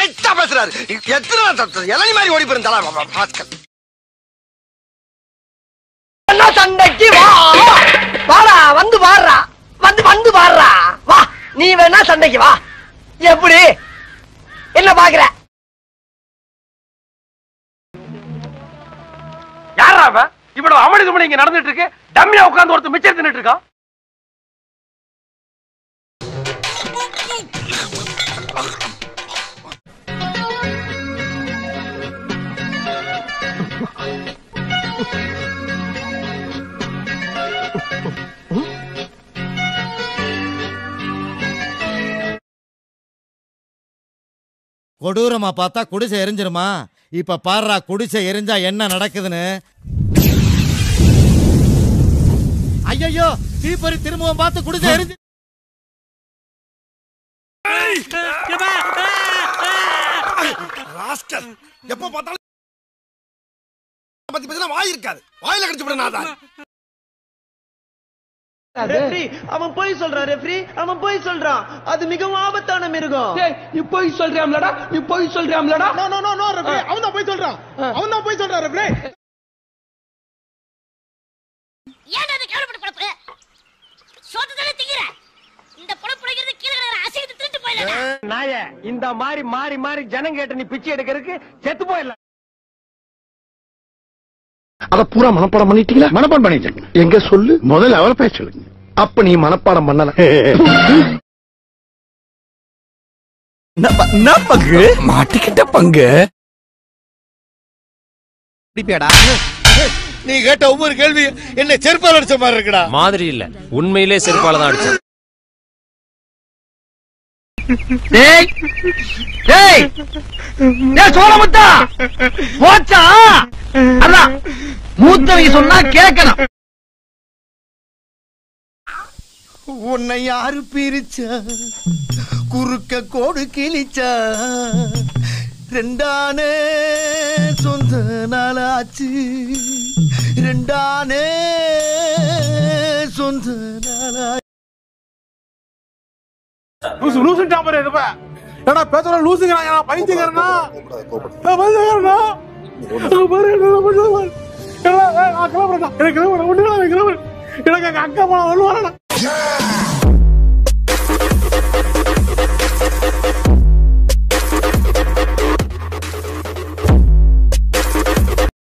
ஹைட்டா பேசுறாரு எத்தனை தத்து- இளநி மாதிரி ஓடி போயிருந்தா என்ன சண்டைக்கு வா வாடா வந்து பாடுறா வந்து வந்து பாடுறா வா நீ வேணா சண்டைக்கு வா எப்படி என்ன பாக்குற யாரா அவன் இவ்வளவு அமளி துமளி இங்க நடந்துட்டு இருக்கு டம்மியா உட்கார்ந்து ஒருத்தர் மிச்சம் தின்னுட்டு இருக்கான் கொடூரமா பார்த்தா குடிசை எரிஞ்சிருமா இப்ப பாருடா குடிசை எரிஞ்சா என்ன நடக்குதுன்னு ஐயோ தீப்பறி திரும்பவும் பார்த்து குடிசை எரிஞ்சு ராஸ்கல் எப்ப பார்த்தாலும் பத்தி பத்தி வாய் இருக்காது வாயில கடிச்சு விட நான் ரெஃப்ரி அவன் போய் சொல்றான் ரெஃப்ரி அவன் போய் சொல்றான் அது மிகவும் ஆபத்தான மிருகம் நீ போய் சொல்றியாம்லடா நீ போய் சொல்றியாம்லடா no no no no referee அவன் தான் போய் சொல்றான் அவன் தான் போய் சொல்றான் ரெஃப்ரி ஏன் அதை கேவலப்பட்டு குழப்பு சோத்து தானே திங்கிற இந்த குழப்புடைக்கிறது கீழே கிடக்கிற அசிங்கத்தை திருட்டு போயிடல நாய இந்த மாதிரி மாறி மாறி ஜனம் கேட்டு நீ பிச்சை எடுக்கிறதுக்கு செத்து போயிடலாம் அத பூரா மனப்பாடம் பண்ணிட்டீங்களா மனப்பாடம் பண்ணிட்டேன் எங்க சொல்லு முதல்ல அவளை பேச சொல்லுங்க அப்ப நீ மனப்பாடம் பண்ணல பங்கு மாட்டிக்கிட்ட பங்கு நீ கேட்ட ஒவ்வொரு கேள்வி என்ன செருப்பால் அடிச்ச மாதிரி இருக்குடா மாதிரி இல்ல உண்மையிலே செருப்பால தான் அடிச்சேன் டேய் டேய் டேய் சோழமுத்தா போச்சா அதான் மூத்தவங்க சொன்னா கேட்கணும் உன்னை யாரு பிரிச்சா குறுக்க கோடு கிழிச்சா ரெண்டானே சொந்த நாளாச்சு ரெண்டானே சொந்த நாளாச்சு லூசு லூசு டாம்பர் இருப்ப ஏடா பேசுற லூசுங்கறாங்க நான் பைத்தியக்காரனா நான் பைத்தியக்காரனா நான் பாரு நான் பண்ணுறது பாரு ஏடா, ஏய், நான் கிளம்புறேன்டா. எனக்கு கிளம்புறேன் ஒண்ணு எனக்கு கிளம்புறேன் எனக்கு எங்க அக்கா போன ஒண்ணு வரணும்